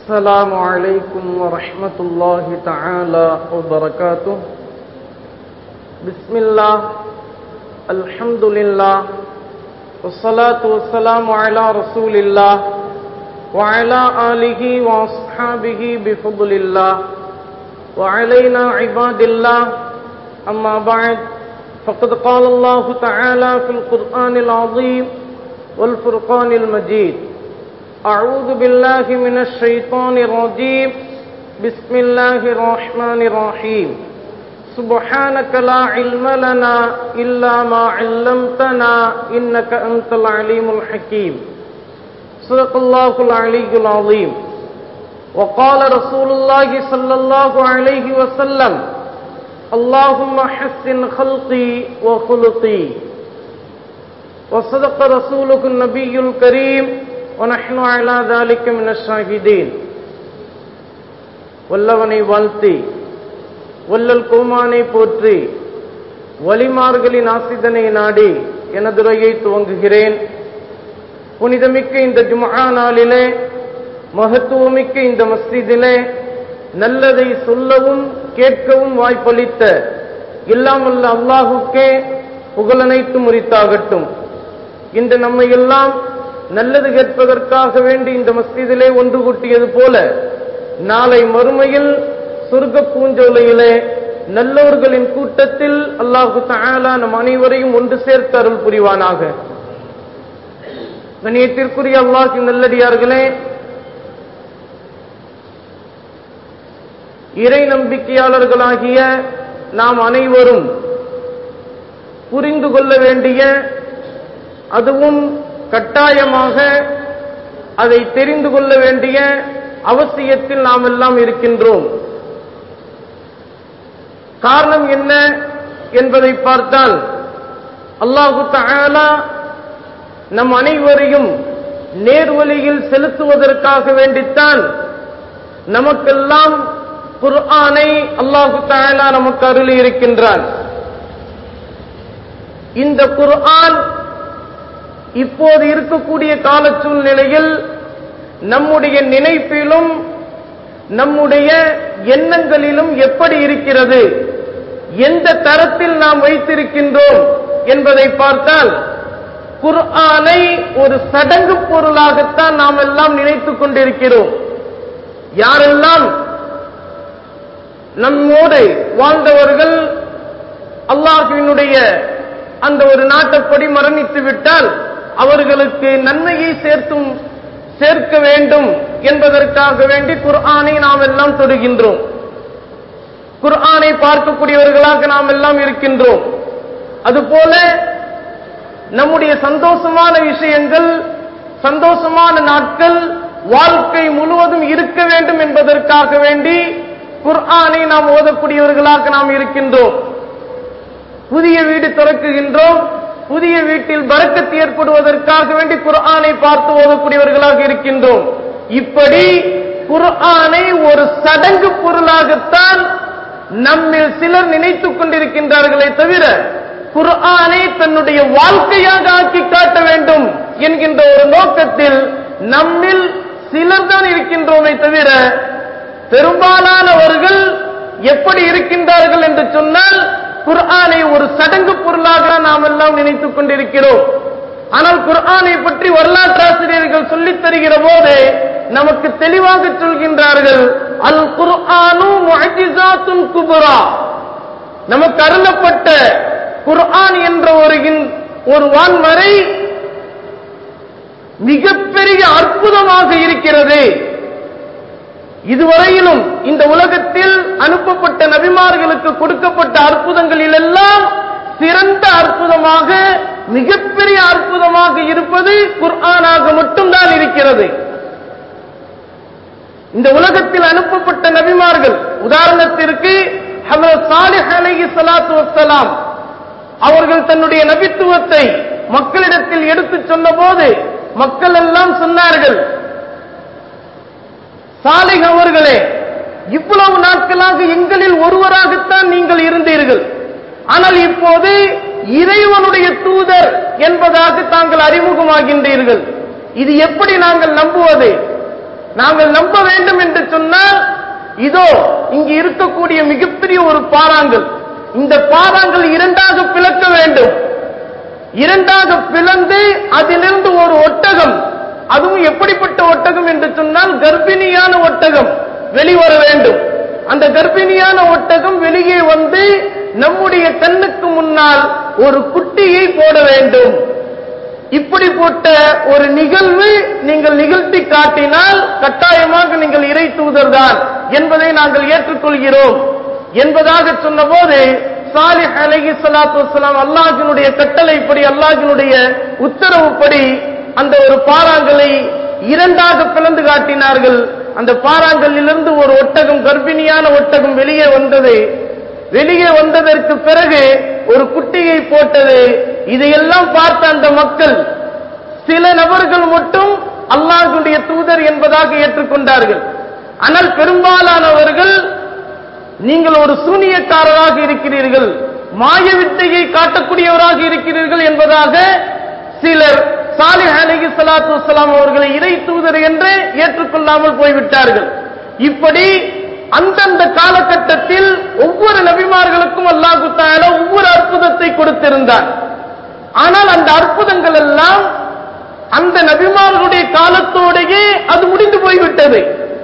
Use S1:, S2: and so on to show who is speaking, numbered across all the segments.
S1: السلام عليكم ورحمة الله تعالى وبركاته بسم الله الحمد لله والصلاة والسلام على رسول الله وعلى آله وأصحابه بفضل الله وعلينا عباد الله أما بعد فقد قال الله تعالى في القرآن العظيم والفرقان المجيد أعوذ بالله من الشيطان الرجيم بسم الله الرحمن الرحيم سبحانك لا علم لنا إلا ما علمتنا إنك أنت العليم الحكيم صدق الله العلي العظيم وقال رسول الله صلى الله عليه وسلم اللهم حسن خلقي وخلقي وصدق رسولك النبي الكريم ونحن على ذلك من الشاهدين வல்லவனை வாழ்த்தி வல்லல் கோமானை போற்றி வலிமார்களின் ஆசிதனை நாடி எனதுரையை துவங்குகிறேன் புனிதமிக்க இந்த ஜுமா நாளிலே மகத்துவமிக்க இந்த மஸ்ஜிதிலே நல்லதை சொல்லவும் கேட்கவும் வாய்ப்பளித்த இல்லாமல்ல அல்லாஹுக்கே புகழனைத்து முறித்தாகட்டும் இன்று நம்மை எல்லாம் நல்லது கேட்பதற்காக வேண்டி இந்த மஸ்ஜிதிலே ஒன்று கூட்டியது போல நாளை மறுமையில் சொர்க்க பூஞ்சோலையிலே நல்லவர்களின் கூட்டத்தில் அல்லாஹு தாலா நம் அனைவரையும் ஒன்று சேர்த்து அருள் புரிவானாக கணியத்திற்குரிய அல்லாஹி நல்லடியார்களே இறை நம்பிக்கையாளர்களாகிய நாம் அனைவரும் புரிந்து கொள்ள வேண்டிய அதுவும் கட்டாயமாக அதை தெரிந்து கொள்ள வேண்டிய அவசியத்தில் நாம் எல்லாம் இருக்கின்றோம் காரணம் என்ன என்பதை பார்த்தால் அல்லாஹு தாலா நம் அனைவரையும் நேர்வழியில் செலுத்துவதற்காக வேண்டித்தான் நமக்கெல்லாம் குர்ஆனை அல்லாஹு தாலா நமக்கு அருளி இருக்கின்றான் இந்த குர்ஆன் இப்போது இருக்கக்கூடிய கால சூழ்நிலையில் நம்முடைய நினைப்பிலும் நம்முடைய எண்ணங்களிலும் எப்படி இருக்கிறது எந்த தரத்தில் நாம் வைத்திருக்கின்றோம் என்பதை பார்த்தால் குர்ஆனை ஒரு சடங்கு பொருளாகத்தான் நாம் எல்லாம் நினைத்துக் கொண்டிருக்கிறோம் யாரெல்லாம் நம்மோடு வாழ்ந்தவர்கள் அல்லாஹுவினுடைய அந்த ஒரு நாட்டப்படி மரணித்து விட்டால் அவர்களுக்கு நன்மையை சேர்த்தும் சேர்க்க வேண்டும் என்பதற்காக வேண்டி குர்ஆனை நாம் எல்லாம் தொடுகின்றோம் குர்ஆனை பார்க்கக்கூடியவர்களாக நாம் எல்லாம் இருக்கின்றோம் அதுபோல நம்முடைய சந்தோஷமான விஷயங்கள் சந்தோஷமான நாட்கள் வாழ்க்கை முழுவதும் இருக்க வேண்டும் என்பதற்காக வேண்டி குர்ஆனை நாம் ஓதக்கூடியவர்களாக நாம் இருக்கின்றோம் புதிய வீடு திறக்குகின்றோம் புதிய வீட்டில் பறக்கத்து ஏற்படுவதற்காக வேண்டி குர்ஆனை பார்த்து ஓதக்கூடியவர்களாக இருக்கின்றோம் இப்படி குர்ஆனை ஒரு சடங்கு பொருளாகத்தான் நம்மில் சிலர் நினைத்துக் கொண்டிருக்கின்றார்களே தவிர குர்ஆனை தன்னுடைய வாழ்க்கையாக ஆக்கி காட்ட வேண்டும் என்கின்ற ஒரு நோக்கத்தில் நம்மில் சிலர் தான் இருக்கின்றோமே தவிர பெரும்பாலானவர்கள் எப்படி இருக்கின்றார்கள் என்று சொன்னால் குர்ஆனை ஒரு சடங்கு பொருளாக நாம் எல்லாம் நினைத்துக் கொண்டிருக்கிறோம் ஆனால் குர்ஆனை பற்றி வரலாற்றாசிரியர்கள் சொல்லித் தருகிற போது நமக்கு தெளிவாக சொல்கின்றார்கள் அல் குர்ஆனு முஅஜிசாத்துன் குபுரா நமக்கு அருளப்பட்ட குர்ஆன் என்ற ஒரு ஒரு வான்மறை மிகப்பெரிய அற்புதமாக இருக்கிறது இதுவரையிலும் இந்த உலகத்தில் அனுப்பப்பட்ட நபிமார்களுக்கு கொடுக்கப்பட்ட அற்புதங்களில் எல்லாம் சிறந்த அற்புதமாக மிகப்பெரிய அற்புதமாக இருப்பது குர்ஆனாக மட்டும்தான் இருக்கிறது இந்த உலகத்தில் அனுப்பப்பட்ட நபிமார்கள் உதாரணத்திற்கு சாலிஹ் அலைஹி ஸலாத்து வஸ்ஸலாம் அவர்கள் தன்னுடைய நபித்துவத்தை மக்களிடத்தில் எடுத்துச் சொன்னபோது மக்கள் எல்லாம் சொன்னார்கள் சாலிஹ் அவர்களே இவ்வளவு நாட்களாக எங்களில் ஒருவராகத்தான் நீங்கள் இருந்தீர்கள் ஆனால் இப்போது இறைவனுடைய தூதர் என்பதாக தாங்கள் அறிமுகமாகின்றீர்கள் இது எப்படி நாங்கள் நம்புவது நாங்கள் நம்ப வேண்டும் என்று சொன்னால் இதோ இங்கு இருக்கக்கூடிய மிகப்பெரிய ஒரு பாறாங்கல் இந்த பாறாங்கல் இரண்டாக பிளக்க வேண்டும் இரண்டாக பிளந்து அதிலிருந்து ஒரு ஒட்டகம் அதுவும் எப்படிப்பட்ட ஒட்டகம் என்று சொன்னால் கர்ப்பிணியான ஒட்டகம் வெளிவர வேண்டும் அந்த கர்ப்பிணியான ஒட்டகம் வெளியே வந்து நம்முடைய கண்ணுக்கு முன்னால் ஒரு குட்டியை போட வேண்டும் இப்படி போட்ட ஒரு நிகழ்வு நீங்கள் நிகழ்த்தி காட்டினால் கட்டாயமாக நீங்கள் இறை தூதர்தான் என்பதை நாங்கள் ஏற்றுக்கொள்கிறோம் என்பதாக சொன்னபோது சாலிஹ் அலைஹி ஸலாத்து வஸலாம் அல்லாஹ்வினுடைய கட்டளைப்படி அல்லாஹ்வினுடைய உத்தரவுப்படி அந்த ஒரு பாறாங்கலை இரண்டாக பிளந்து காட்டினார்கள் அந்த பாறாங்கல்லிலிருந்து ஒரு ஒட்டகம் கர்ப்பிணியான ஒட்டகம் வெளியே வந்தது வெளியே வந்ததற்கு பிறகு ஒரு குட்டியை போட்டது இதையெல்லாம் பார்த்த அந்த மக்கள் சில நபர்கள் மட்டும் அல்லாஹ்வுடைய தூதர் என்பதாக ஏற்றுக்கொண்டார்கள் ஆனால் பெரும்பாலானவர்கள் நீங்கள் ஒரு சூனியக்காரராக இருக்கிறீர்கள் மாய வித்தையை காட்டக்கூடியவராக இருக்கிறீர்கள் என்பதாக சிலர் சாலிஹ் அலைஹி ஸலாத்து வஸலாம் அவர்களை இறை தூதர் என்று ஏற்றுக்கொள்ளாமல் போய்விட்டார்கள் இப்படி அந்தந்த காலகட்டத்தில் ஒவ்வொரு நபிமார்களுக்கும் அல்லாஹு தஆலா ஒவ்வொரு அற்புதத்தை கொடுத்திருந்தார் ஆனால் அந்த அற்புதங்கள் எல்லாம் அந்த நபிமார்களுடைய காலத்தோடையே அது முடிந்து போய்விட்டது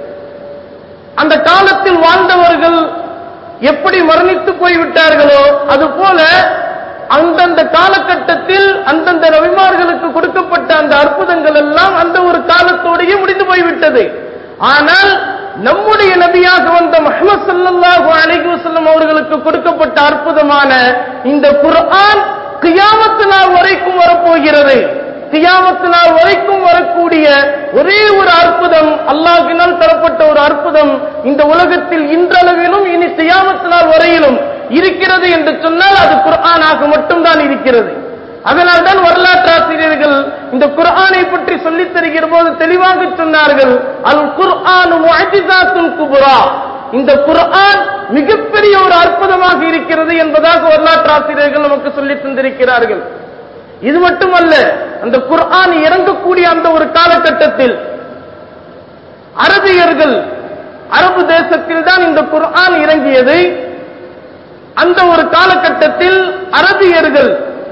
S1: அந்த காலத்தில் வாழ்ந்தவர்கள் எப்படி மரணித்து போய்விட்டார்களோ அதுபோல அந்தந்த காலகட்டத்தில் அந்தந்த நபிமார்களுக்கு கொடுக்கப்பட்ட அந்த அற்புதங்கள் எல்லாம் அந்த ஒரு காலத்தோடையே முடிந்து போய்விட்டது ஆனால் நம்முடைய நபியாக வந்த முஹம்மது ஸல்லல்லாஹு அலைஹி வஸல்லம் அவர்களுக்கு கொடுக்கப்பட்ட அற்புதமான இந்த குர்ஆன் கியாமத்து நாள் வரைக்கும் வரப்போகிறது கியாமத்து நாள் வரைக்கும் வரக்கூடிய ஒரே ஒரு அற்புதம் அல்லாஹ்வினால் தரப்பட்ட ஒரு அற்புதம் இந்த உலகத்தில் இன்றளவிலும் இனி கியாமத்து நாள் வரையிலும் இருக்கிறது என்று சொன்னால் அது குர்ஆனாக மட்டும்தான் இருக்கிறது அதனால்தான் வரலாற்றாசிரியர்கள் இந்த குர்ஆனை பற்றி சொல்லித் தருகிற போது தெளிவாக சொன்னார்கள் அல் குர்ஆன் முஅஜிசாத்துல் குபுரா இந்த குர்ஆன் மிகப்பெரிய ஒரு அற்புதமாக இருக்கிறது என்பதாக வரலாற்றாசிரியர்கள் நமக்கு சொல்லித் தந்திருக்கிறார்கள் இது மட்டுமல்ல அந்த குர்ஆன் இறங்கக்கூடிய அந்த ஒரு காலகட்டத்தில் அரபியர்கள் அரபு தேசத்தில் தான் இந்த குர்ஆன் இறங்கியது அந்த ஒரு காலகட்டத்தில் அரபியர்கள்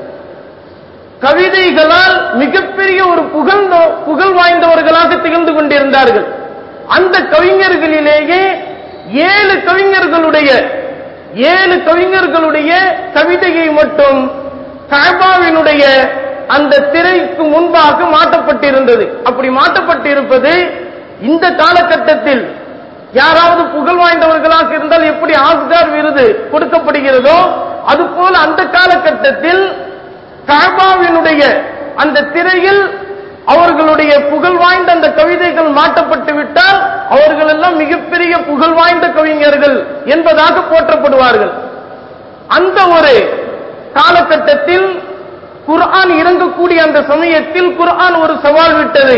S1: கவிதைகளால் மிகப்பெரிய ஒரு புகழ்ந்த புகழ் வாய்ந்தவர்களாக திகழ்ந்து கொண்டிருந்தார்கள் அந்த கவிஞர்களிலேயே ஏழு கவிஞர்களுடைய ஏழு கவிஞர்களுடைய கவிதையை மட்டும் கஅபாவினுடைய அந்த திரைக்கு முன்பாக மாட்டப்பட்டிருந்தது அப்படி மாட்டப்பட்டிருப்பது இந்த காலகட்டத்தில் யாராவது புகழ் வாய்ந்தவர்களாக இருந்தால் எப்படி ஆஸ்கார் விருது கொடுக்கப்படுகிறதோ அதுபோல அந்த காலகட்டத்தில் கஅபாவினுடைய அந்த திரையில் அவர்களுடைய புகழ் வாய்ந்த அந்த கவிதைகள் மாட்டப்பட்டு விட்டால் அவர்கள் எல்லாம் மிகப்பெரிய புகழ் வாய்ந்த கவிஞர்கள் என்பதாக போற்றப்படுவார்கள் அந்த ஒரு காலகட்டத்தில் குர்ஆன் இறங்கக்கூடிய அந்த சமயத்தில் குர்ஆன் ஒரு சவால் விட்டது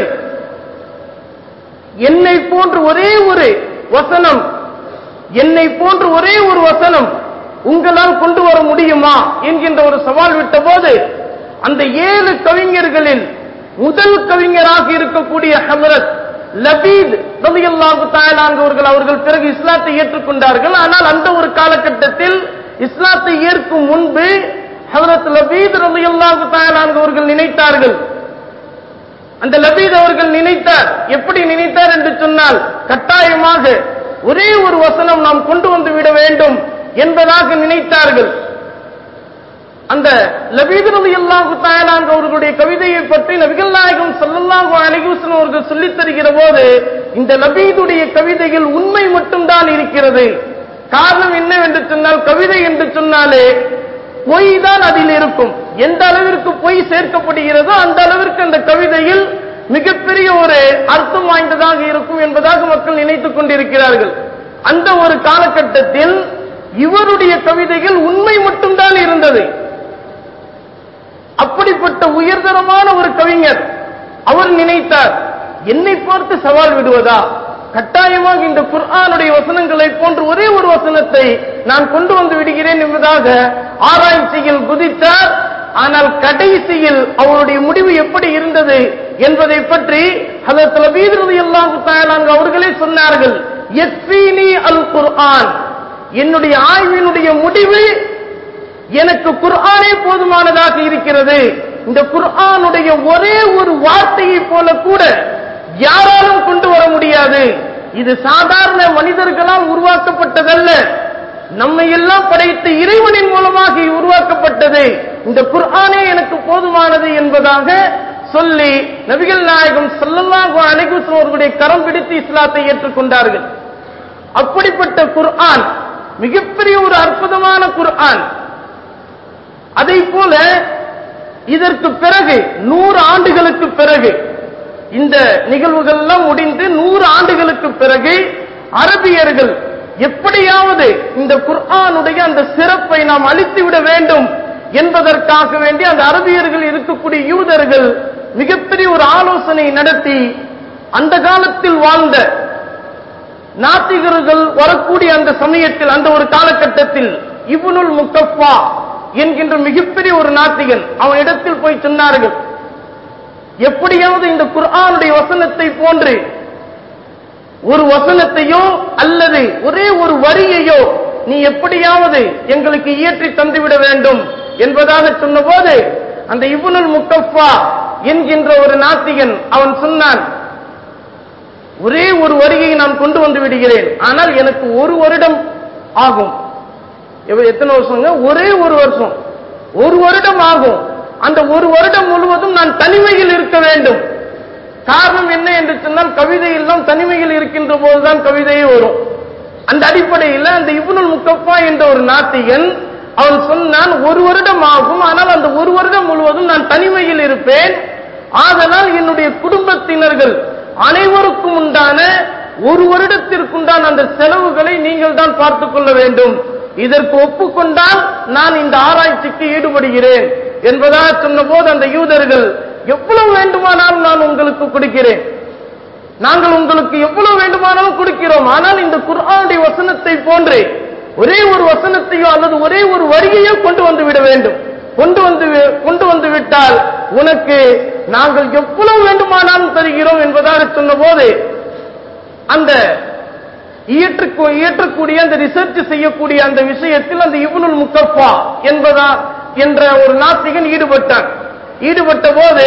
S1: என்னை போன்று ஒரே ஒரு வசனம் என்னை போன்று ஒரே ஒரு வசனம் உங்களால் கொண்டு வர முடியுமா என்கின்ற ஒரு சவால் விட்ட போது அந்த ஏழு கவிஞர்களில் முதல் கவிஞராக இருக்கக்கூடிய ஹமரத் லபீத் ரலியல்லாஹு தஆலா அவர்கள் அவர்கள் பிறகு இஸ்லாத்தை ஏற்றுக்கொண்டார்கள் ஆனால் அந்த ஒரு காலகட்டத்தில் இஸ்லாத்தை ஏற்கும் முன்பு ஹஜரத் லபீத் ரலியல்லாஹு தஆலா அவர்கள் நினைத்தார்கள் அந்த லபீத் அவர்கள் நினைத்தார் எப்படி நினைத்தார் என்று சொன்னால் கட்டாயமாக ஒரே ஒரு வசனம் நாம் கொண்டு வந்து விட வேண்டும் என்பதாக நினைத்தார்கள் அந்த லபீத் ரலியல்லாஹு தஆலா அவர்களுடைய கவிதையை பற்றி நபிகள் நாயகம் ஸல்லல்லாஹு அலைஹி வஸல்லம் அவர்கள் சொல்லித் தருகிற போது இந்த லபீதுடைய கவிதையில் உண்மை மட்டும்தான் இருக்கிறது காரணம் என்னவென்று சொன்னால் கவிதை என்று சொன்னாலே பொய் தான் அதில் இருக்கும் எந்த அளவிற்கு பொய் சேர்க்கப்படுகிறதோ அந்த அளவிற்கு அந்த கவிதையில் மிகப்பெரிய ஒரு அர்த்தம் வாய்ந்ததாக இருக்கும் என்பதாக மக்கள் நினைத்துக் கொண்டிருக்கிறார்கள் அந்த ஒரு காலகட்டத்தில் இவருடைய கவிதைகள் உண்மை மட்டும்தான் இருந்தது அப்படிப்பட்ட உயர்தரமான ஒரு கவிஞர் அவர் நினைத்தார் என்னை பார்த்து சவால் விடுவதா கட்டாயமாக இந்த குர்ஆனுடைய வசனங்களை போன்று ஒரே ஒரு வசனத்தை நான் கொண்டு வந்து விடுகிறேன் என்பதாக ஆராய்ச்சியில் குதித்தார் ஆனால் கடைசியில் அவருடைய முடிவு எப்படி இருந்தது என்பதை பற்றி ஹதரத் லபீத் ரலியல்லாஹு தஆலா அன்ஹு அவர்களே சொன்னார்கள் யக்ஃபீனி அல் குர்ஆன் என்னுடைய ஆய்வினுடைய முடிவு எனக்கு குர்ஆனே போதுமானதாக இருக்கிறது இந்த குர்ஆனுடைய ஒரே ஒரு வார்த்தையை போல கூட யாராலும் கொண்டு வர முடியாது இது சாதாரண மனிதர்களால் உருவாக்கப்பட்டதல்ல நம்மை எல்லாம் படைத்த இறைவனின் மூலமாக உருவாக்கப்பட்டது இந்த குர்ஆனே எனக்கு போதுமானது என்பதாக சொல்லி நபிகள் நாயகம் ஸல்லல்லாஹு அலைஹி வஸல்லம் அவர்களுடைய கரம் பிடித்து இஸ்லாத்தை ஏற்றுக்கொண்டார்கள் அப்படிப்பட்ட குர்ஆன் மிகப்பெரிய ஒரு அற்புதமான குர்ஆன் அதை போல இதற்கு பிறகு நூறு ஆண்டுகளுக்கு பிறகு இந்த நிகழ்வுகள் எல்லாம் முடிந்து நூறு ஆண்டுகளுக்கு பிறகு அரபியர்கள் எப்படியாவது இந்த குர்ஆனுடைய அந்த சிறப்பை நாம் அழித்துவிட வேண்டும் என்பதற்காக வேண்டி அந்த அரபியர்கள் இருக்கக்கூடிய யூதர்கள் மிகப்பெரிய ஒரு ஆலோசனை நடத்தி அந்த காலத்தில் வாழ்ந்த நாத்திகர்கள் வரக்கூடிய அந்த சமயத்தில் அந்த ஒரு காலகட்டத்தில் இப்னுல் முக்கஃபா என்கின்ற மிகப்பெரிய ஒரு நாத்திகன் அவன் இடத்தில் போய் சொன்னார்கள் எப்படியாவது இந்த குர்ஆனுடைய வசனத்தை போன்று ஒரு வசனத்தையோ அல்லது ஒரே ஒரு வரியையோ நீ எப்படியாவது எங்களுக்கு இயற்றி தந்துவிட வேண்டும் என்பதாக சொன்னபோது அந்த இப்னுல் முக்கஃபா என்கின்ற ஒரு நாத்திகன் அவன் சொன்னான் ஒரே ஒரு வரியை நான் கொண்டு வந்து விடுகிறேன் ஆனால் எனக்கு ஒரு வருடம் ஆகும் எவ்வ- எத்தனை வருஷங்க ஒரே ஒரு வருஷம் ஒரு வருடம் ஆகும் அந்த ஒரு வருடம் முழுவதும் நான் தனிமையில் இருக்க வேண்டும் காரணம் என்ன என்று சொன்னால் கவிதை எல்லாம் தனிமையில் இருக்கின்ற போதுதான் கவிதையே வரும் அந்த அடிப்படையில் அந்த இப்னுல் முக்கப்பா என்ற ஒரு நாத்திகன் அவன் சொன்னான் ஒரு வருடம் ஆகும் ஆனால் அந்த ஒரு வருடம் முழுவதும் நான் தனிமையில் இருப்பேன் ஆதலால் என்னுடைய குடும்பத்தினர்கள் அனைவருக்கும் உண்டான ஒரு வருடத்திற்குண்டான அந்த செலவுகளை நீங்கள் தான் பார்த்துக் கொள்ள வேண்டும் இதற்கு ஒப்புக்கொண்டால் நான் இந்த ஆராய்ச்சிக்கு ஈடுபடுகிறேன் என்பதாக சொன்னபோது அந்த யூதர்கள் எவ்வளவு வேண்டுமானாலும் நான் உங்களுக்கு கொடுக்கிறேன் நாங்கள் உங்களுக்கு எவ்வளவு வேண்டுமானாலும் கொடுக்கிறோம் ஆனால் இந்த குர்ஆனுடைய வசனத்தை போன்று ஒரே ஒரு வசனத்தையோ அல்லது ஒரே ஒரு வரியையோ கொண்டு வந்து விட வேண்டும் கொண்டு வந்து வி- கொண்டு வந்து விட்டால் உனக்கு நாங்கள் எவ்வளவு வேண்டுமானாலும் தருகிறோம் என்பதாக சொன்னபோது அந்த இயற்று இயற்றக்கூடிய அந்த ரிசர்ச் செய்யக்கூடிய அந்த விஷயத்தில் அந்த இப்னுல் முக்கஃபா என்பதா என்ற ஒரு நாத்திகன் ஈடுபட்டான் ஈடுபட்ட போது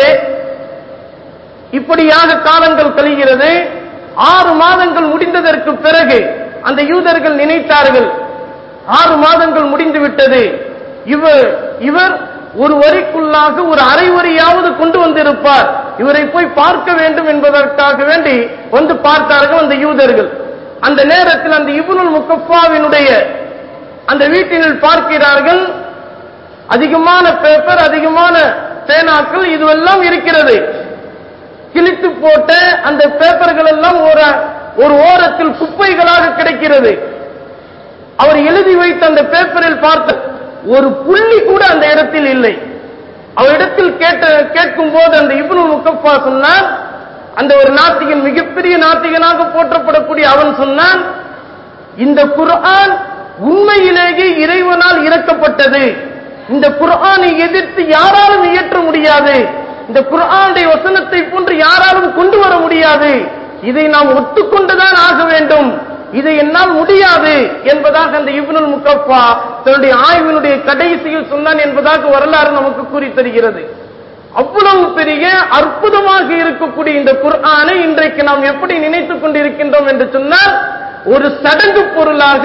S1: இப்படியாக காலங்கள் கழிகிறது ஆறு மாதங்கள் முடிந்ததற்கு பிறகு அந்த யூதர்கள் நினைத்தார்கள் ஆறு மாதங்கள் முடிந்து விட்டது இவர் இவர் ஒரு வரிக்குள்ளாக ஒரு அரை வரியாவது கொண்டு வந்திருப்பார் இவரை போய் பார்க்க வேண்டும் என்பதற்காக வேண்டி வந்து பார்த்தார்கள் அந்த யூதர்கள் அந்த நேரத்தில் அந்த இப்னுல் முக்கஃபாவினுடைய அந்த வீட்டினில் பார்க்கிறார்கள் அதிகமான பேப்பர் அதிகமான பேனாக்கள் இதுவெல்லாம் இருக்கிறது கிழித்து போட்ட அந்த பேப்பர்கள் எல்லாம் ஒரு ஒரு ஓரத்தில் குப்பைகளாக கிடைக்கிறது அவர் எழுதி வைத்த அந்த பேப்பரில் பார்த்த ஒரு புள்ளி கூட அந்த இடத்தில் இல்லை அவரிடத்தில் கேட்ட கேட்கும் போது அந்த இப்னு முக்கஃபா சொன்னான் அந்த ஒரு நாத்திகன் மிகப்பெரிய நாத்திகனாக போற்றப்படக்கூடிய அவன் சொன்னான் இந்த குர்ஆன் உண்மையிலேயே இறைவனால் இறக்கப்பட்டது இந்த குர்ஆனை எதிர்த்து யாராலும் இயற்ற முடியாது இந்த குர்ஆனுடைய வசனத்தை போன்று யாராலும் கொண்டு வர முடியாது இதை நாம் ஒத்துக்கொண்டுதான் ஆக வேண்டும் இதை என்னால் முடியாது என்பதாக அந்த இப்னுல் முக்கஃபா தன்னுடைய ஆய்வினுடைய கடைசியில் சொன்னான் என்பதாக வரலாறு நமக்கு கூறி தருகிறது அவ்வளவு பெரிய அற்புதமாக இருக்கக்கூடிய இந்த குர்ஆனை இன்றைக்கு நாம் எப்படி நினைத்துக் கொண்டிருக்கின்றோம் என்று சொன்னால் ஒரு சடங்கு பொருளாக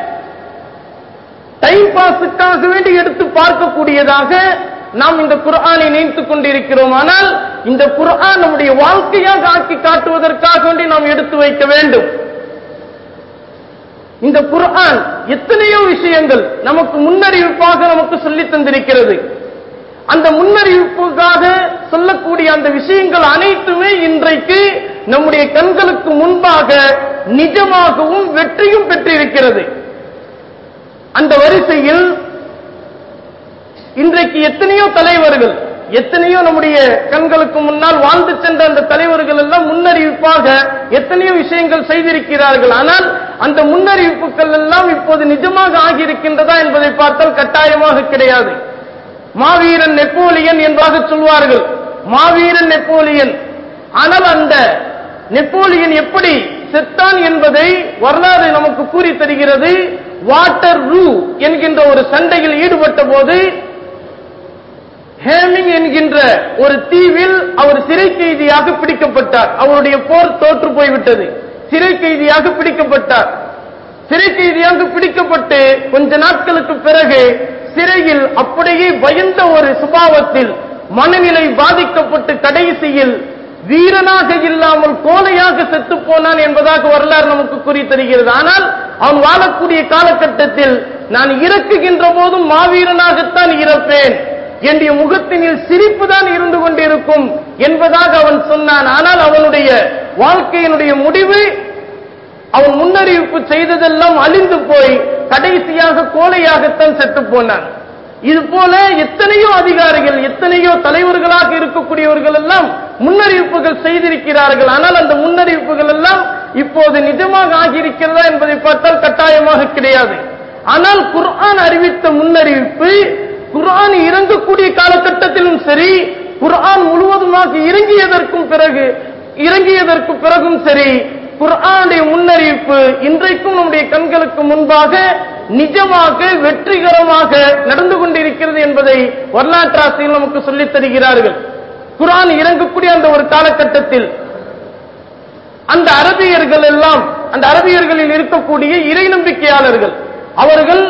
S1: டைம் பாஸுக்காக வேண்டி எடுத்து பார்க்கக்கூடியதாக நாம் இந்த குர்ஆனை நினைத்துக் கொண்டிருக்கிறோம் ஆனால் இந்த குர்ஆன் நம்முடைய வாழ்க்கையாக ஆக்கி காட்டுவதற்காக வேண்டி நாம் எடுத்து வைக்க வேண்டும் இந்த குர்ஆன் எத்தனையோ விஷயங்கள் நமக்கு முன்னறிவிப்பாக நமக்கு சொல்லித் தந்திருக்கிறது அந்த முன்னறிவிப்புக்காக சொல்லக்கூடிய அந்த விஷயங்கள் அனைத்துமே இன்றைக்கு நம்முடைய கண்களுக்கு முன்பாக நிஜமாகவும் வெற்றியும் பெற்றிருக்கிறது அந்த வரிசையில் இன்றைக்கு எத்தனையோ தலைவர்கள் எத்தனையோ நம்முடைய கண்களுக்கு முன்னால் வாழ்ந்து சென்ற அந்த தலைவர்கள் எல்லாம் முன்னறிவிப்பாக எத்தனையோ விஷயங்கள் செய்திருக்கிறார்கள் ஆனால் அந்த முன்னறிவிப்புகள் எல்லாம் இப்போது நிஜமாக ஆகியிருக்கின்றதா என்பதை பார்த்தால் கட்டாயமாக கிடையாது மாவீரன் நெப்போலியன் என்பதாக சொல்வார்கள் மாவீரன் நெப்போலியன் ஆனால் அந்த நெப்போலியன் எப்படி செத்தான் என்பதை வரலாறு நமக்கு கூறி தருகிறது வாட்டர் ரூ என்கின்ற ஒரு சண்டையில் ஈடுபட்ட போது ஹேமிங் என்கின்ற ஒரு தீவில் அவர் சிறை கைதியாக பிடிக்கப்பட்டார் அவருடைய போர் தோற்று போய்விட்டது சிறை கைதியாக பிடிக்கப்பட்டார் சிறை கைதியாக பிடிக்கப்பட்டு கொஞ்ச நாட்களுக்கு பிறகு சிறையில் அப்படியே பயந்த ஒரு சுபாவத்தில் மனநிலை பாதிக்கப்பட்டு கடைசியில் வீரனாக இல்லாமல் கோலையாக செத்து போனான் என்பதாக வரலாறு நமக்கு குறி தருகிறது ஆனால் அவன் வாழக்கூடிய காலகட்டத்தில் நான் இறக்குகின்ற போதும் மாவீரனாகத்தான் இறப்பேன் என்னுடைய முகத்தினில் சிரிப்பு தான் இருந்து கொண்டிருக்கும் என்பதாக அவன் சொன்னான் ஆனால் அவனுடைய வாழ்க்கையினுடைய முடிவு அவன் முன்னறிவிப்பு செய்ததெல்லாம் அழிந்து போய் கடைசியாக கோழையாகத்தான் செத்து போனான் இது போல எத்தனையோ அதிகாரிகள் எத்தனையோ தலைவர்களாக இருக்கக்கூடியவர்கள் எல்லாம் முன்னறிவிப்புகள் செய்திருக்கிறார்கள் ஆனால் அந்த முன்னறிவிப்புகள் எல்லாம் இப்போது நிஜமாக ஆகியிருக்கிறதா என்பதை பார்த்தால் கட்டாயமாக கிடையாது ஆனால் குர்ஆன் அறிவித்த முன்னறிவிப்பு குர்ஆன் இறங்கக்கூடிய காலகட்டத்திலும் சரி குர்ஆன் முழுவதுமாக இறங்கியதற்கும் பிறகு இறங்கியதற்கு பிறகும் சரி குர்ஆனுடைய முன்னறிவிப்பு இன்றைக்கும் நம்முடைய கண்களுக்கு முன்பாக நிஜமாக வெற்றிகரமாக நடந்து கொண்டிருக்கிறது என்பதை வரலாற்றாசிரியர் நமக்கு சொல்லித் தருகிறார்கள் குர்ஆன் இறங்கக்கூடிய அந்த ஒரு காலகட்டத்தில் அந்த அரபியர்கள் எல்லாம் அந்த அரபியர்களில் இருக்கக்கூடிய இறை நம்பிக்கையாளர்கள் அவர்கள்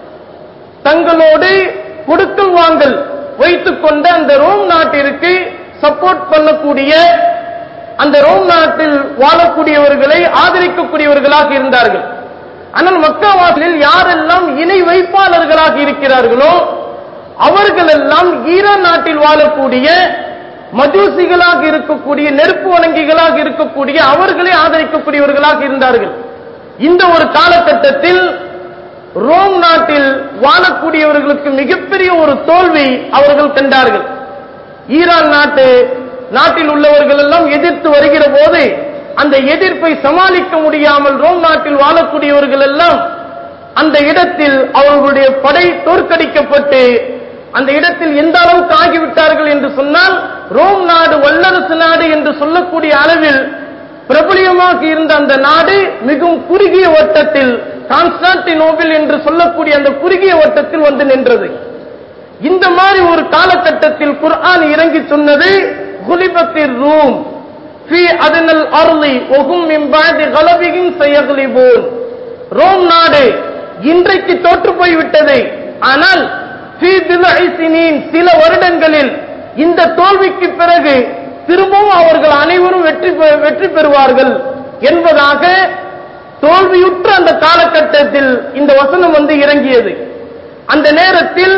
S1: தங்களோடு கொடுக்கல் வாங்கல் வைத்துக் கொண்ட அந்த ரோம் நாட்டிற்கு சப்போர்ட் பண்ணக்கூடிய அந்த ரோம் நாட்டில் வாழக்கூடியவர்களை ஆதரிக்கக்கூடியவர்களாக இருந்தார்கள் ஆனால் மக்காவாசலில் யாரெல்லாம் இணை வைப்பாளர்களாக இருக்கிறார்களோ அவர்கள் எல்லாம் ஈரான் நாட்டில் வாழக்கூடிய மஜூசிகளாக இருக்கக்கூடிய நெருப்பு வணங்கிகளாக இருக்கக்கூடிய அவர்களை ஆதரிக்கக்கூடியவர்களாக இருந்தார்கள் இந்த ஒரு காலகட்டத்தில் ரோம் நாட்டில் வாழக்கூடியவர்களுக்கு மிகப்பெரிய ஒரு தோல்வி அவர்கள் கண்டார்கள் ஈரான் நாட்டு நாட்டில் உள்ளவர்கள் எல்லாம் எதிர்த்து வருகிற போது அந்த எதிர்ப்பை சமாளிக்க முடியாமல் ரோம் நாட்டில் வாழக்கூடியவர்கள் எல்லாம் அந்த இடத்தில் அவர்களுடைய படை தோற்கடிக்கப்பட்டு அந்த இடத்தில் எந்த அளவுக்கு ஆகிவிட்டார்கள் என்று சொன்னால் ரோம் நாடு வல்லரசு நாடு என்று சொல்லக்கூடிய அளவில் பிரபலியமாக இருந்த அந்த நாடு மிகவும் குறுகிய வட்டத்தில் கான்ஸ்டான்டினோபிள் என்று சொல்லக்கூடிய அந்த குறுகிய வட்டத்தில் வந்து நின்றது இந்த மாதிரி ஒரு காலகட்டத்தில் குர்ஆன் இறங்கி சொன்னது குலிபத்தில் ரூம் ஃபி அதனல் அருளி ஒகும் மிம்பாதி கலபிகின் செய்யகுலிபோன் ரோம் நாடு இன்றைக்கு தோற்று போய்விட்டது ஆனால் ஃபி பிதஇ சினீன் சில வருடங்களில் இந்த தோல்விக்கு பிறகு திரும்பவும் அவர்கள் அனைவரும் வெற்றி பெ- வெற்றி பெறுவார்கள் என்பதாக தோல்வியுற்ற அந்த காலகட்டத்தில் இந்த வசனம் வந்து இறங்கியது அந்த நேரத்தில்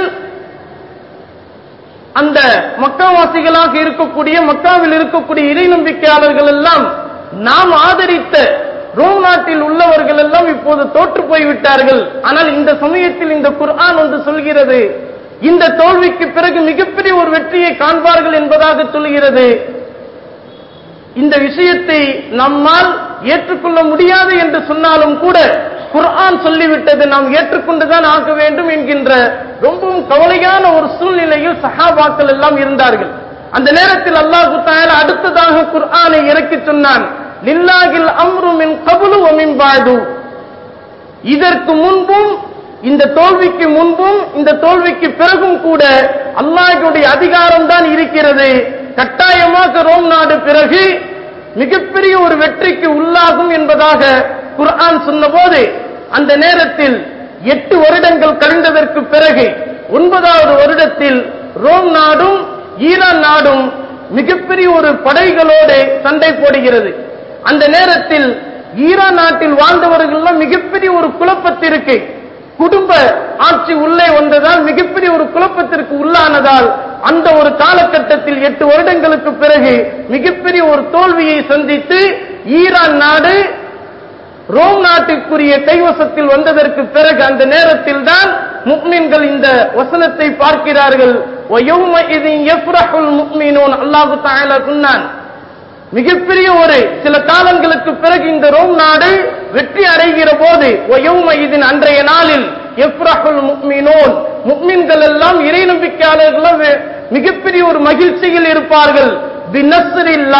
S1: அந்த மக்காவாசிகளாக இருக்கக்கூடிய மக்காவில் இருக்கக்கூடிய இறை நம்பிக்கையாளர்கள் எல்லாம் நாம் ஆதரித்த ரோம் நாட்டில் உள்ளவர்கள் எல்லாம் இப்போது தோற்று போய்விட்டார்கள் ஆனால் இந்த சமயத்தில் இந்த குர்ஆன் ஒன்று சொல்கிறது இந்த தோல்விக்கு பிறகு மிகப்பெரிய ஒரு வெற்றியை காண்பார்கள் என்பதாக சொல்கிறது இந்த விஷயத்தை நம்மால் ஏற்றுக்கொள்ள முடியாது என்று சொன்னாலும் கூட குர்ஆன் சொல்லிவிட்டது நாம் ஏற்றுக்கொண்டுதான் ஆக வேண்டும் என்கின்ற ரொம்பவும் கவலையான ஒரு சூழ்நிலையில் சஹாபாக்கள் எல்லாம் இருந்தார்கள் அந்த நேரத்தில் அல்லாஹு தஆலா அடுத்ததாக குர்ஆனை இறக்கி சொன்னான் லில்லாஹில் அம்ரு மின் கபுலு வ மின் பாது இதற்கு முன்பும் இந்த தோல்விக்கு முன்பும் இந்த தோல்விக்கு பிறகும் கூட அல்லாஹ்வுடைய அதிகாரம் தான் இருக்கிறது கட்டாயமாக ரோம் நாடு பிறகு மிகப்பெரிய ஒரு வெற்றிக்கு உள்ளாகும் என்பதாக குர்ஆன் சொன்னபோது அந்த நேரத்தில் எட்டு வருடங்கள் கழிந்ததற்கு பிறகு ஒன்பதாவது வருடத்தில் ரோம் நாடும் ஈரான் நாடும் மிகப்பெரிய ஒரு படைகளோடு சண்டை போடுகிறது அந்த நேரத்தில் ஈரான் நாட்டில் வாழ்ந்தவர்கள் எல்லாம் மிகப்பெரிய ஒரு குழப்பத்திற்கு குடும்ப ஆட்சி உள்ளே வந்ததால் மிகப்பெரிய ஒரு குழப்பத்திற்கு உள்ளானதால் அந்த ஒரு காலகட்டத்தில் எட்டு வருடங்களுக்கு பிறகு மிகப்பெரிய ஒரு தோல்வியை சந்தித்து ஈரான் நாடு ரோம் நாட்டுக்குரிய கைவசத்தில் வந்ததற்கு பிறகு அந்த நேரத்தில் தான் முக்மின்கள் இந்த வசனத்தை பார்க்கிறார்கள் وَيَوْمَئِذٍ يَفْرَحُ الْمُؤْمِنُونَ அல்லாஹு தஆலா சொன்னான் மிகப்பெரிய ஒரு சில காலங்களுக்கு பிறகு இந்த ரோம் நாடு வெற்றி அடைகிற போது ஒயவுமையிதின் அன்றைய நாளில் எஃப்ரஹுல் முக்மினோன் முக்மின்கள் எல்லாம் இறை நம்பிக்கையாளர்களும் வெ- மிகப்பெரிய ஒரு மகிழ்ச்சியில் இருப்பார்கள் பினஸ்ரில்லா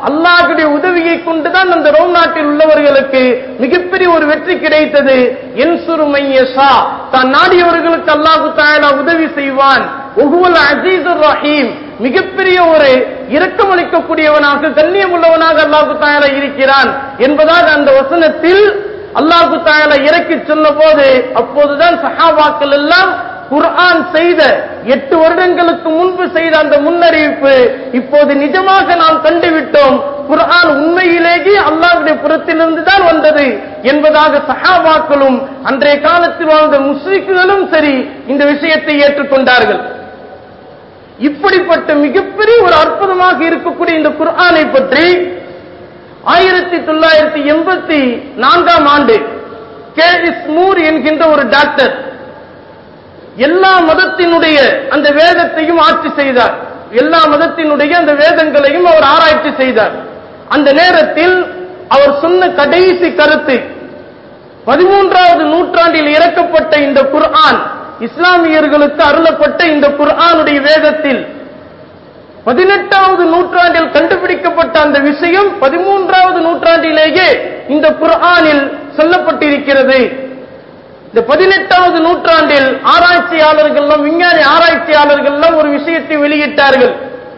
S1: அல்லாஹ்வுடைய உதவியை கொண்டுதான் அந்த ரோம் நாட்டில் உள்ளவர்களுக்கு மிகப்பெரிய ஒரு வெற்றி கிடைத்தது என்சுரு மையஷா தான் நாடியவர்களுக்கு அல்லாஹு தாயலா உதவி செய்வான் ஒகுவல் அஜீசுர் ரஹீம் மிகப்பெரிய ஒரு இரக்கமளிக்கக்கூடியவனாக கண்ணியம் உள்ளவனாக அல்லாஹு தாயலா இருக்கிறான் என்பதாக அந்த வசனத்தில் அல்லாஹு தாயலா இறக்கி சொன்ன போது அப்போதுதான் சஹாபாக்கள் எல்லாம் குர்ஆன் செய்த எட்டு வருடங்களுக்கு முன்பு செய்த அந்த முன்னறிவிப்பு இப்போது நிஜமாக நாம் கண்டுவிட்டோம் குர்ஆன் உண்மையிலேயே அல்லாஹ்வுடைய புறத்திலிருந்து தான் வந்தது என்பதாக சஹாபாக்களும் அன்றைய காலத்தில் வாழ்ந்த முஸ்லிக்குகளும் சரி இந்த விஷயத்தை ஏற்றுக்கொண்டார்கள் இப்படிப்பட்ட மிகப்பெரிய ஒரு அற்புதமாக இருக்கக்கூடிய இந்த குர்ஆனை பற்றி ஆயிரத்தி தொள்ளாயிரத்தி எண்பத்தி நான்காம் ஆண்டு கே இஸ்மூர் என்கின்ற ஒரு டாக்டர் எல்லா மதத்தினுடைய அந்த வேதத்தையும் ஆட்சி செய்தார் எல்லா மதத்தினுடைய அந்த வேதங்களையும் அவர் ஆராய்ச்சி செய்தார் அந்த நேரத்தில் அவர் சொன்ன கடைசி கருத்து பதிமூன்றாவது நூற்றாண்டில் இறக்கப்பட்ட இந்த குர்ஆன் இஸ்லாமியர்களுக்கு அருளப்பட்ட இந்த குர்ஆனுடைய வேதத்தில் பதினெட்டாவது நூற்றாண்டில் கண்டுபிடிக்கப்பட்ட அந்த விஷயம் பதிமூன்றாவது நூற்றாண்டிலேயே இந்த குர்ஆனில் சொல்லப்பட்டிருக்கிறது இந்த பதினெட்டாவது நூற்றாண்டில் ஆராய்ச்சியாளர்கள் விஞ்ஞானி ஆராய்ச்சியாளர்கள் ஒரு விஷயத்தை வெளியிட்டார்கள்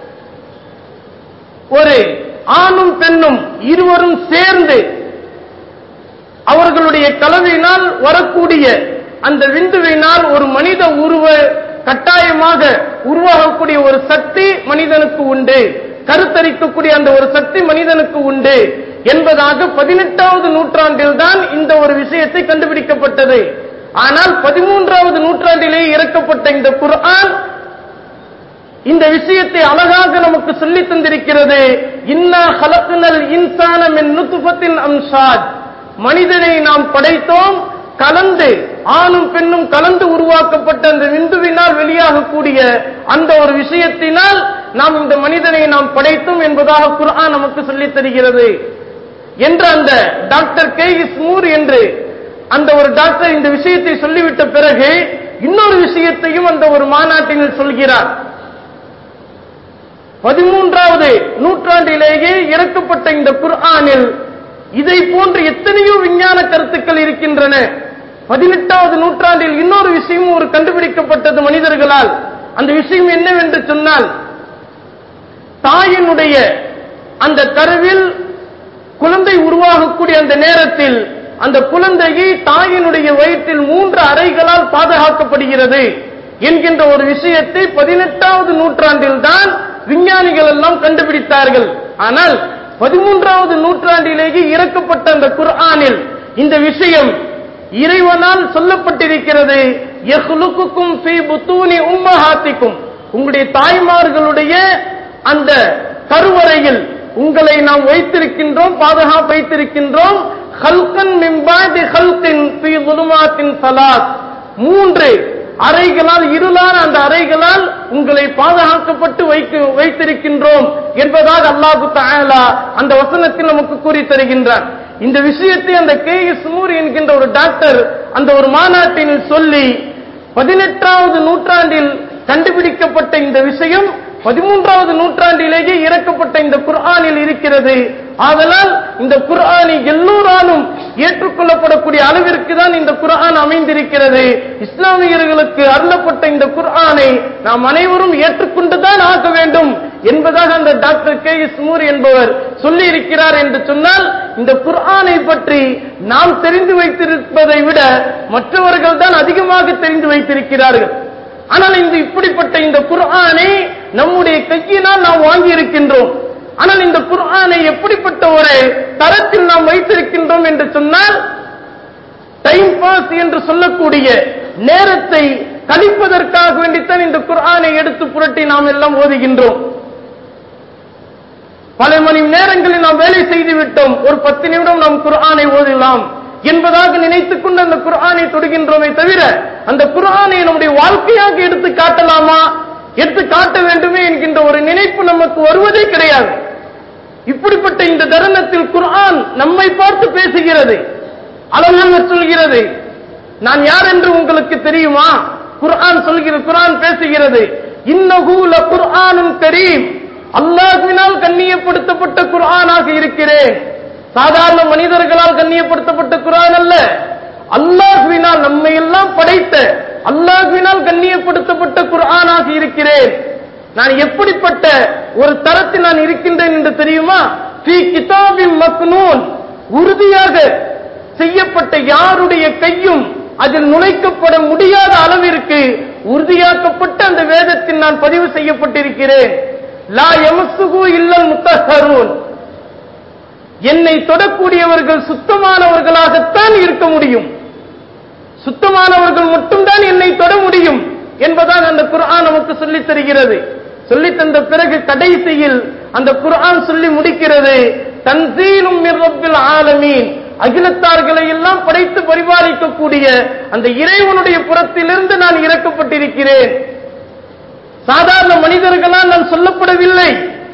S1: ஒரு ஆணும் பெண்ணும் இருவரும் சேர்ந்து அவர்களுடைய கலவையினால் வரக்கூடிய அந்த விந்துவினால் ஒரு மனித உருவ கட்டாயமாக உருவாகக்கூடிய ஒரு சக்தி மனிதனுக்கு உண்டு கருத்தரிக்கக்கூடிய அந்த ஒரு சக்தி மனிதனுக்கு உண்டு என்பதாக பதினெட்டாவது நூற்றாண்டில் தான் இந்த ஒரு விஷயத்தை கண்டுபிடிக்கப்பட்டது ஆனால் பதிமூன்றாவது நூற்றாண்டிலே இறக்கப்பட்ட இந்த குர்ஆன் இந்த விஷயத்தை அழகாக நமக்கு சொல்லி தந்திருக்கிறது இன்னா ஹலக்குனல் இன்சான மின் நுத்துஃபத்தின் அம்சாத் மனிதனை நாம் படைத்தோம் கலந்து ஆணும் பெண்ணும் கலந்து உருவாக்கப்பட்ட அந்த விந்துவினால் வெளியாகக்கூடிய அந்த ஒரு விஷயத்தினால் நாம் இந்த மனிதனை நாம் படைத்தோம் என்பதாக குர்ஆன் நமக்கு சொல்லித் தருகிறது என்ற அந்த டாக்டர் கே இஸ்மூர் என்று அந்த ஒரு டாக்டர் இந்த விஷயத்தை சொல்லிவிட்ட பிறகு இன்னொரு விஷயத்தையும் அந்த ஒரு மாநாட்டினில் சொல்கிறார் பதிமூன்றாவது நூற்றாண்டிலேயே இறக்கப்பட்ட இந்த குர்ஆனில் இதை போன்ற எத்தனையோ விஞ்ஞான கருத்துக்கள் இருக்கின்றன பதினெட்டாவது நூற்றாண்டில் இன்னொரு விஷயம் ஒரு கண்டுபிடிக்கப்பட்டது மனிதர்களால் அந்த விஷயம் என்னவென்று சொன்னால் தாயினுடைய அந்த கருவில் குழந்தை உருவாகக்கூடிய அந்த நேரத்தில் அந்த குழந்தையை தாயினுடைய வயிற்றில் மூன்று அறைகளால் பாதுகாக்கப்படுகிறது என்கின்ற ஒரு விஷயத்தை பதினெட்டாவது நூற்றாண்டில் தான் விஞ்ஞானிகள் எல்லாம் கண்டுபிடித்தார்கள் ஆனால் பதிமூன்றாவது நூற்றாண்டிலேயே இறக்கப்பட்ட அந்த குர்ஆனில் இந்த விஷயம் இறைவனால் சொல்லப்பட்டிருக்கிறது யஹ்லுக்குக்கும் ஃபீ புத்தூனி உம்மஹாத்திக்கும் உங்களுடைய தாய்மார்களுடைய அந்த கருவறையில் உங்களை நாம் வைத்திருக்கின்றோம் பாதுகாப்பு வைத்திருக்கின்றோம் ஹல்கன் மிம்பாதி ஹல்கின் ஃபீ ظுலுமாத்தின் ஸலாத் மூன்று அறைகளால் இருளான அந்த அறைகளால் உங்களை பாதுகாக்கப்பட்டு வைக்க வைத்திருக்கின்றோம் என்பதாக அல்லாஹு தஆலா அந்த வசனத்தில் நமக்கு கூறி தருகின்றார் இந்த விஷயத்தை அந்த கே எஸ் மூர் என்கின்ற ஒரு டாக்டர் அந்த ஒரு மாநாட்டில் சொல்லி பதினெட்டாவது நூற்றாண்டில் கண்டுபிடிக்கப்பட்ட இந்த விஷயம் பதிமூன்றாவது நூற்றாண்டிலேயே இறக்கப்பட்ட இந்த குர்ஆனில் இருக்கிறது ஆதலால் இந்த குர்ஆனை எல்லோராலும் ஏற்றுக்கொள்ளப்படக்கூடிய அளவிற்கு தான் இந்த குர்ஆன் அமைந்திருக்கிறது இஸ்லாமியர்களுக்கு அருளப்பட்ட இந்த குர்ஆனை நாம் அனைவரும் ஏற்றுக்கொண்டுதான் ஆக வேண்டும் என்பதாக அந்த டாக்டர் கே இஸ்மூர் என்பவர் சொல்லி இருக்கிறார் என்று சொன்னால் இந்த குர்ஆனை பற்றி நாம் தெரிந்து வைத்திருப்பதை விட மற்றவர்கள் தான் அதிகமாக தெரிந்து வைத்திருக்கிறார்கள் ஆனால் இந்த இப்படிப்பட்ட இந்த குர்ஆனை நம்முடைய கையினால் நாம் வாங்கி இருக்கின்றோம் ஆனால் இந்த குர்ஆனை எப்படிப்பட்ட ஒரு தரத்தில் நாம் வைத்திருக்கின்றோம் என்று சொன்னால் டைம் பாஸ் என்று சொல்லக்கூடிய நேரத்தை கழிப்பதற்காக வேண்டித்தான் இந்த குர்ஆனை எடுத்து புரட்டி நாம் எல்லாம் ஓதுகின்றோம் பல மணி நேரங்களில் நாம் வேலை செய்து விட்டோம் ஒரு பத்து நிமிடம் நாம் குர்ஆனை ஓதலாம் என்பதாக நினைத்துக் கொண்டு அந்த குர்ஆனை தொடுகின்றோமே தவிர அந்த குர்ஆனை நம்முடைய வாழ்க்கையாக எடுத்து காட்டலாமா எடுத்து காட்ட வேண்டுமே என்கின்ற ஒரு நினைப்பு நமக்கு வருவதே கிடையாது இப்படிப்பட்ட இந்த தருணத்தில் குர்ஆன் நம்மை பார்த்து பேசுகிறது அழகாக சொல்கிறது நான் யார் என்று உங்களுக்கு தெரியுமா குர்ஆன் சொல்கிறது குர்ஆன் பேசுகிறது இன்னஹு குர்ஆனும் கரீம் அல்லாஹ்வினால் கண்ணியப்படுத்தப்பட்ட குர்ஆனாக இருக்கிறேன் சாதாரண மனிதர்களால் கண்ணியப்படுத்தப்பட்ட குர்ஆன் அல்ல அல்லாஹ்வினால் நம்மை எல்லாம் படைத்த அல்லாஹ்வினால் கண்ணியப்படுத்தப்பட்ட குர்ஆனாக இருக்கிறேன் நான் எப்படிப்பட்ட ஒரு தரத்தில் நான் இருக்கின்றேன் என்று தெரியுமா ஃபீ கிதாபின் மக்னூன் உறுதியாக செய்யப்பட்ட யாருடைய கையும் அதில் நுழைக்கப்பட முடியாத அளவிற்கு உறுதியாக்கப்பட்ட அந்த வேதத்தில் நான் பதிவு செய்யப்பட்டிருக்கிறேன் லா எமசுகு இல்லல் முத்தஹரூன் என்னை தொடக்கூடியவர்கள் சுத்தமானவர்களாகத்தான் இருக்க முடியும் சுத்தமானவர்கள் மட்டும்தான் என்னை தொட முடியும் என்பதாக அந்த குர்ஆன் நமக்கு சொல்லித் தருகிறது சொல்லித் தந்த பிறகு கடைசியில் அந்த குர்ஆன் சொல்லி முடிக்கிறது தன்சீலும் மிர் ரப்பில் ஆலமீன் அகிலத்தார்களை எல்லாம் படைத்து பரிபாலிக்கக்கூடிய அந்த இறைவனுடைய புறத்திலிருந்து நான் இறக்கப்பட்டிருக்கிறேன் சாதாரண மனிதர்களால் நான் சொல்லப்படவில்லை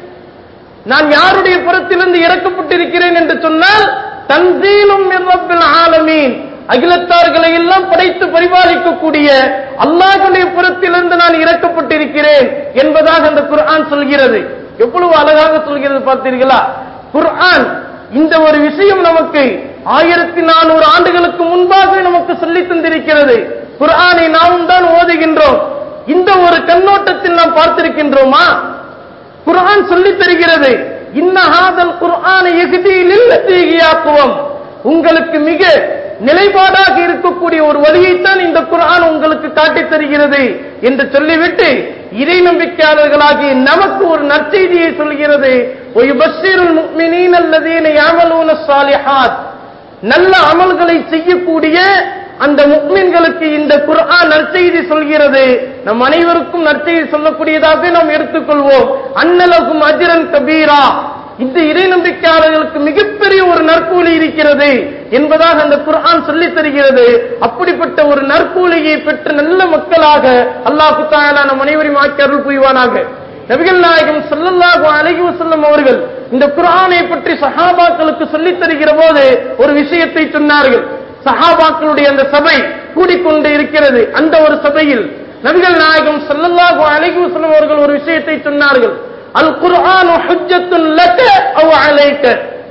S1: நான் யாருடைய புறத்திலிருந்து இறக்கப்பட்டிருக்கிறேன் என்று சொன்னால் தன்சீலும் மிர் ரப்பில் ஆலமீன் அகிலத்தார்களை எல்லாம் படைத்து பரிபாலிக்கக்கூடிய அல்லாஹ்வுடைய புறத்திலிருந்து நான் இறக்கப்பட்டிருக்கிறேன் என்பதாக அந்த குர்ஆன் சொல்கிறது எவ்வளவு அழகாக சொல்கிறது பார்த்தீர்களா குர்ஆன் இந்த ஒரு விஷயம் நமக்கு ஆயிரத்தி நானூறு ஆண்டுகளுக்கு முன்பாக நமக்கு சொல்லித் தந்திருக்கிறது குர்ஆனை நாமும் தான் ஓதுகின்றோம் இந்த ஒரு கண்ணோட்டத்தில் நாம் பார்த்திருக்கின்றோமா குர்ஆன் சொல்லித் தருகிறது இன்னஹாதல் குர்ஆன யஹ்தி லில்லதீகியாக்குவம் உங்களுக்கு மிக நிலைப்பாடாக இருக்கக்கூடிய ஒரு வழியைத்தான் இந்த குர்ஆன் உங்களுக்கு காட்டித் தருகிறது என்று சொல்லிவிட்டு இறை நம்பிக்கையாளர்களாகிய நமக்கு ஒரு நற்செய்தியை சொல்கிறது ஒயுபஷிருல் முஃமினீன அல்லதீன யாமலூன ஸாலிஹாத் நல்ல அமல்களை செய்யக்கூடிய அந்த முக்மின்களுக்கு இந்த குர்ஆன் நற்செய்தி சொல்கிறது நம் அனைவருக்கும் நற்செய்தி சொல்லக்கூடியதாக நாம் எடுத்துக்கொள்வோம் அன்னலகும் அஜிரன் கபீரா இந்த இறை நம்பிக்கையாளர்களுக்கு மிகப்பெரிய ஒரு நற்கூலி இருக்கிறது என்பதாக அந்த குர்ஆன் சொல்லித் தருகிறது அப்படிப்பட்ட ஒரு நற்கூலியை பெற்ற நல்ல மக்களாக அல்லாஹு தாலா நம் அனைவரையும் ஆக்கி அருள் புரிவானாக நபிகள் நாயகம் ஸல்லல்லாஹு அலைஹி வஸல்லம் அவர்கள் இந்த குர்ஆனை பற்றி சஹாபாக்களுக்கு சொல்லித் தருகிற போது ஒரு விஷயத்தை சொன்னார்கள் சஹாபாக்களுடைய அந்த சபை கூடிக்கொண்டு இருக்கிறது அந்த ஒரு சபையில் நபிகள் நாயகம் ஸல்லல்லாஹு அலைஹி வஸல்லம் அவர்கள் ஒரு விஷயத்தை சொன்னார்கள் அல் குர்ஆனு ஹுஜ்ஜத்துன் லக அவ் அலைக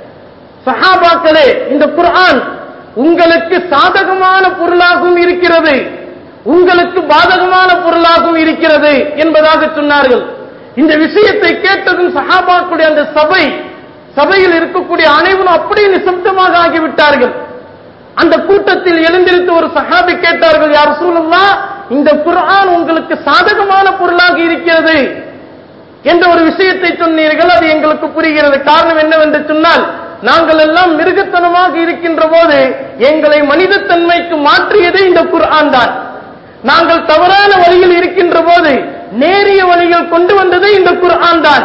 S1: சஹாபாக்களே இந்த குர்ஆன் உங்களுக்கு சாதகமான பொருளாகவும் இருக்கிறது உங்களுக்கு பாதகமான பொருளாகவும் இருக்கிறது என்பதாக சொன்னார்கள் இந்த விஷயத்தை கேட்டதும் சஹாபாக்களுடைய அந்த சபை சபையில் இருக்கக்கூடிய அனைவரும் அப்படியே நிசப்தமாக ஆகிவிட்டார்கள் அந்த கூட்டத்தில் எழுந்திருத்து ஒரு சஹாபி கேட்டார்கள் யார் சூழல்லா இந்த குர்ஆன் உங்களுக்கு சாதகமான பொருளாக இருக்கிறது என்ற ஒரு விஷயத்தை சொன்னீர்கள் அது எங்களுக்கு புரிகிறது காரணம் என்னவென்று சொன்னால் நாங்கள் எல்லாம் மிருகத்தனமாக இருக்கின்ற போது எங்களை மனிதத்தன்மைக்கு மாற்றியது இந்த குர்ஆன் தான் நாங்கள் தவறான வழியில் இருக்கின்ற போது நேரிய வழியில் கொண்டு வந்தது இந்த குர்ஆன் தான்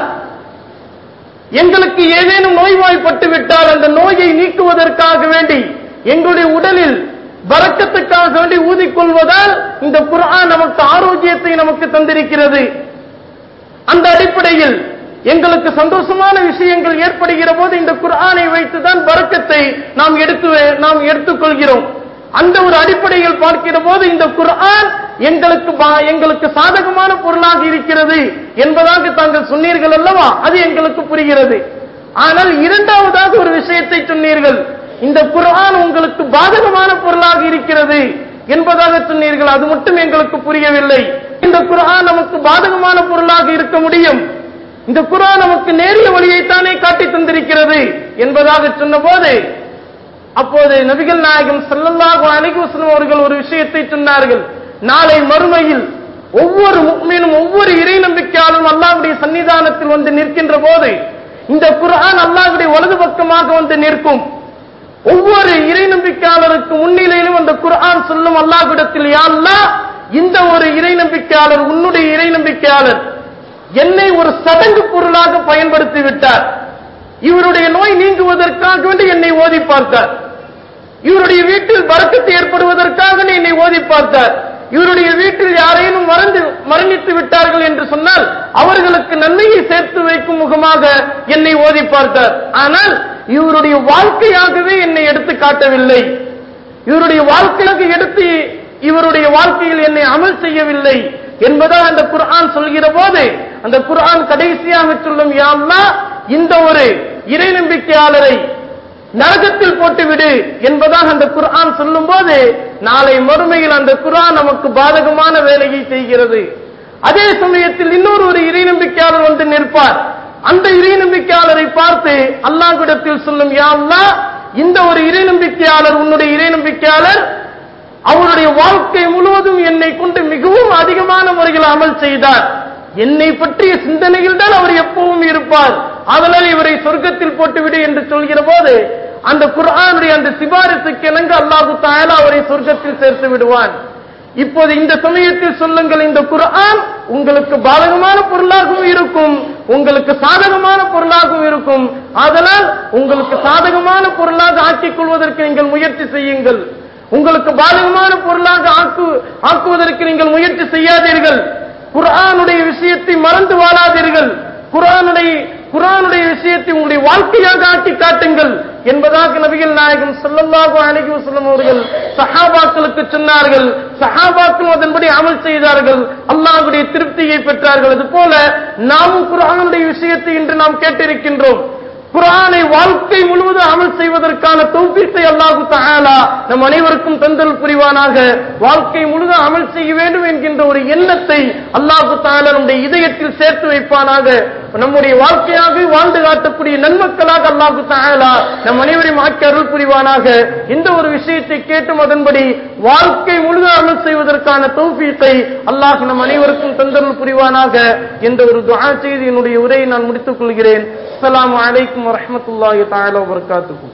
S1: எங்களுக்கு ஏதேனும் நோய்வாய்ப்பட்டு விட்டால் அந்த நோயை நீக்குவதற்காக வேண்டி எங்களுடைய உடலில் பறக்கத்துக்காக வேண்டி ஊதிக்கொள்வதால் இந்த குர்ஆன் நமக்கு ஆரோக்கியத்தை நமக்கு தந்திருக்கிறது அந்த அடிப்படையில் எங்களுக்கு சந்தோஷமான விஷயங்கள் ஏற்படுகிற போது இந்த குர்ஆனை வைத்துதான் பறக்கத்தை நாம் எடுத்து நாம் எடுத்துக்கொள்கிறோம் அந்த ஒரு அடிப்படையில் பார்க்கிற போது இந்த குர்ஆன் எங்களுக்கு பா- எங்களுக்கு சாதகமான பொருளாக இருக்கிறது என்பதாக தாங்கள் சொன்னீர்கள் அல்லவா அது எங்களுக்கு புரிகிறது ஆனால் இரண்டாவதாக ஒரு விஷயத்தை சொன்னீர்கள் இந்த குர்ஆன் உங்களுக்கு பாதகமான பொருளாக இருக்கிறது என்பதாக சொன்னீர்கள் அது மட்டும் எங்களுக்கு புரியவில்லை இந்த குர்ஆன் நமக்கு பாதகமான பொருளாக இருக்க முடியும் இந்த குர்ஆன் நமக்கு நேரிய வழியைத்தானே காட்டி தந்திருக்கிறது என்பதாக சொன்னபோது அப்போது நபிகள் நாயகம் ஸல்லல்லாஹு அலைஹி வஸல்லம் அவர்கள் ஒரு விஷயத்தை சொன்னார்கள் நாளை மறுமையில் ஒவ்வொரு முக்மீனும் ஒவ்வொரு இறை நம்பிக்கையாளரும் அல்லாஹ்வுடைய சன்னிதானத்தில் வந்து நிற்கின்ற போது இந்த குர்ஆன் அல்லாஹ்வுடைய வலது பக்கமாக வந்து நிற்கும் ஒவ்வொரு இறை நம்பிக்கையாளருக்கு முன்னிலையிலும் அந்த குர்ஆன் சொல்லும் அல்லாஹ்விடத்தில் யா அல்லாஹ் இந்த ஒரு இறை நம்பிக்கையாளர் உன்னுடைய இறை நம்பிக்கையாளர் என்னை ஒரு சடங்கு பொருளாக பயன்படுத்தி விட்டார் இவருடைய நோய் நீங்குவதற்காக வேண்டி என்னை ஓதி பார்த்தார் இவருடைய வீட்டில் பறக்கத்து ஏற்படுவதற்காக என்னை ஓதி பார்த்தார் இவருடைய வீட்டில் யாரேனும் மறந்து மரணித்து விட்டார்கள் என்று சொன்னால் அவர்களுக்கு நன்மையை சேர்த்து வைக்கும் முகமாக என்னை ஓதி பார்த்தார் ஆனால் இவருடைய வாழ்க்கையாகவே என்னை எடுத்து காட்டவில்லை இவருடைய வாழ்க்கையாக எடுத்து இவருடைய வாழ்க்கையில் என்னை அமல் செய்யவில்லை என்பதாக அந்த குர்ஆன் சொல்கிற போது அந்த குர்ஆன் கடைசியாக சொல்லும் யா அல்லாஹ் இந்த ஒரு இறை நம்பிக்கையாளரை நரகத்தில் போட்டுவிடு என்பதாக அந்த குர்ஆன் சொல்லும்போது நாளை மறுமையில் அந்த குர்ஆன் நமக்கு பாதகமான வேலையை செய்கிறது அதே சமயத்தில் இன்னொரு ஒரு இறை நம்பிக்கையாளர் வந்து நிற்பார் அந்த இறை நம்பிக்கையாளரை பார்த்து அல்லாஹ்விடத்தில் சொல்லும் யா அல்லாஹ் இந்த ஒரு இறை நம்பிக்கையாளர் உன்னுடைய இறை நம்பிக்கையாளர் அவருடைய வாழ்க்கை முழுவதும் என்னை கொண்டு மிகவும் அதிகமான முறையில் அமல் செய்தார் என்னை பற்றிய சிந்தனையில் தான் அவர் எப்பவும் இருப்பார் அதனால் இவரை சொர்க்கத்தில் போட்டுவிடு என்று சொல்கிற போது அந்த குர்ஆனுடைய அந்த சிபாரிசுக்கு இணங்க அல்லாஹு தாயாலா அவரை சொர்க்கத்தில் சேர்த்து விடுவான் இப்போது இந்த சமயத்தில் சொல்லுங்கள் இந்த குர்ஆன் உங்களுக்கு பாதகமான பொருளாகவும் இருக்கும் உங்களுக்கு சாதகமான பொருளாகவும் இருக்கும் அதனால் உங்களுக்கு சாதகமான பொருளாக ஆக்கிக் கொள்வதற்கு நீங்கள் முயற்சி செய்யுங்கள் உங்களுக்கு பாதகமான பொருளாக ஆக்கு ஆக்குவதற்கு நீங்கள் முயற்சி செய்யாதீர்கள் குர்ஆனுடைய விஷயத்தை மறந்து வாழாதீர்கள் குர்ஆனுடைய குர்ஆனுடைய விஷயத்தை உங்களுடைய வாழ்க்கையாக ஆக்கி காட்டுங்கள் என்பதாக நபிகள் நாயகம் ஸல்லல்லாஹு அலைஹி வஸல்லம் அவர்கள் சஹாபாக்களுக்கு சொன்னார்கள் சஹாபாக்கள் அதன்படி அமல் செய்தார்கள் அல்லாஹ்வுடைய திருப்தியை பெற்றார்கள் அதுபோல நாமும் குர்ஆனுடைய விஷயத்தை இன்று நாம் கேட்டிருக்கின்றோம் குர்ஆனை வாழ்க்கை முழுவதும் அமல் செய்வதற்கான தௌஃபீத்தை அல்லாஹு தஆலா நம் அனைவருக்கும் தந்தல் புரிவானாக வாழ்க்கை முழுதும் அமல் செய்ய வேண்டும் என்கின்ற ஒரு எண்ணத்தை அல்லாஹு தஆலா நம்முடைய இதயத்தில் சேர்த்து வைப்பானாக நம்முடைய வாழ்க்கையாக வாழ்ந்து காட்டக்கூடிய நன்மக்களாக அல்லாஹு தஆலா நம் அனைவரையும் ஆக்கி அருள் புரிவானாக இந்த ஒரு விஷயத்தை கேட்டும் அதன்படி வாழ்க்கை முழுதும் அமல் செய்வதற்கான தௌஃபீத்தை அல்லாஹ் நம் அனைவருக்கும் தந்தருள் புரிவானாக என்ற ஒரு துஆ செய்து என்னுடைய உரையை நான் முடித்துக் கொள்கிறேன் அஸ்ஸலாமு அலைக்கும் வரஹ்மத்துல்லாஹி தஆலா வபரகாத்துஹு